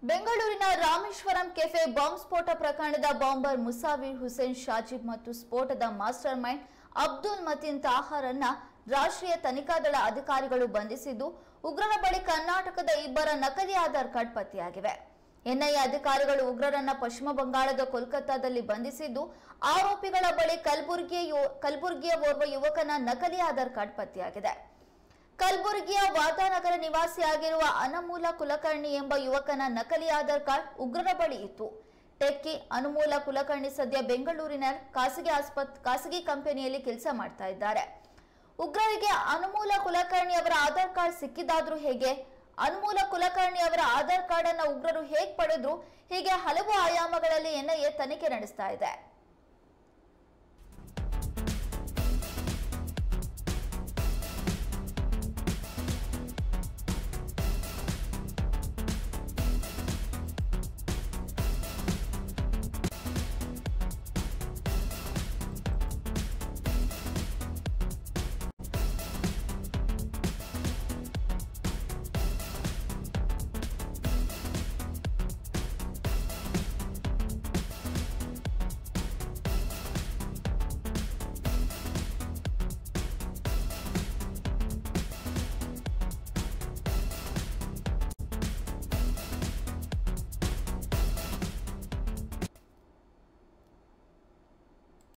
ಬೆಂಗಳೂರಿನ Rameswaram cafe bomb ಸ್ಫೋಟ ಪ್ರಕರಣದ ಬಾಂಬರ್ ಮುಸಾವಿರ್ ಹುಸೇನ್ ಶಾಜಿಬ್ ಮತ್ತು ಸ್ಫೋಟದ ಮಾಸ್ಟರ್ ಮೈಂಡ್ ಅಬ್ದುಲ್ ಮತೀನ್ ತಾಹರನ್ನ ರಾಷ್ಟ್ರೀಯ ತನಿಖಾ ದಳ ಅಧಿಕಾರಿಗಳು ಬಂಧಿಸಿದ್ದು ಉಗ್ರರ ಬಳಿ ಕರ್ನಾಟಕದ ಇಬ್ಬರ ನಕಲಿ ಆಧಾರ್ ಕಾರ್ಡ್ ಪತ್ತೆಯಾಗಿವೆ ಎನ್ಐಎ ಅಧಿಕಾರಿಗಳು ಉಗ್ರರನ್ನ ಪಶ್ಚಿಮ ಬಂಗಾಳದ ಕೋಲ್ಕತ್ತಾದಲ್ಲಿ ಬಂಧಿಸಿದ್ದು ಆರೋಪಿಗಳ ಬಳಿ ಕಲಬುರಗಿಯ ಯು- ಕಲಬುರಗಿಯ ಓರ್ವ ಯುವಕನ ನಕಲಿ ಆಧಾರ್ ಕಾರ್ಡ್ ಪತ್ತೆಯಾಗಿದೆ ಕಲಬುರಗಿಯ ವಾತಾನಗರ ನಿವಾಸಿಯಾಗಿರುವ ಅನಮೂಲ ಕುಲಕರ್ಣಿ ಎಂಬ ಯುವಕನ ನಕಲಿ ಆಧಾರ್ ಕಾರ್ಡ್ ಉಗ್ರರ ಬಳಿ ಇತ್ತು ಟೆಕ್ಕಿ ಅನುಮೂಲ ಕುಲಕರ್ಣಿ ಸದ್ಯ ಬೆಂಗಳೂರಿನ ಖಾಸಗಿ ಆಸ್ಪತ್ ಖಾಸಗಿ ಕಂಪನಿಯಲ್ಲಿ ಕೆಲಸ ಮಾಡ್ತಾ ಇದ್ದಾರೆ ಉಗ್ರರಿಗೆ ಅನುಮೂಲ ಕುಲಕರ್ಣಿ ಅವರ ಆಧಾರ್ ಕಾರ್ಡ್ ಸಿಕ್ಕಿದಾದ್ರೂ ಹೇಗೆ ಅನುಮೂಲ ಕುಲಕರ್ಣಿ ಅವರ ಆಧಾರ್ ಕಾರ್ಡ್ ಅನ್ನ ಉಗ್ರರು ಹೇಗ್ ಪಡೆದ್ರು ಹೀಗೆ ಹಲವು ಆಯಾಮಗಳಲ್ಲಿ ಎನ್ಐಎ ತನಿಖೆ ನಡೆಸ್ತಾ ಇದೆ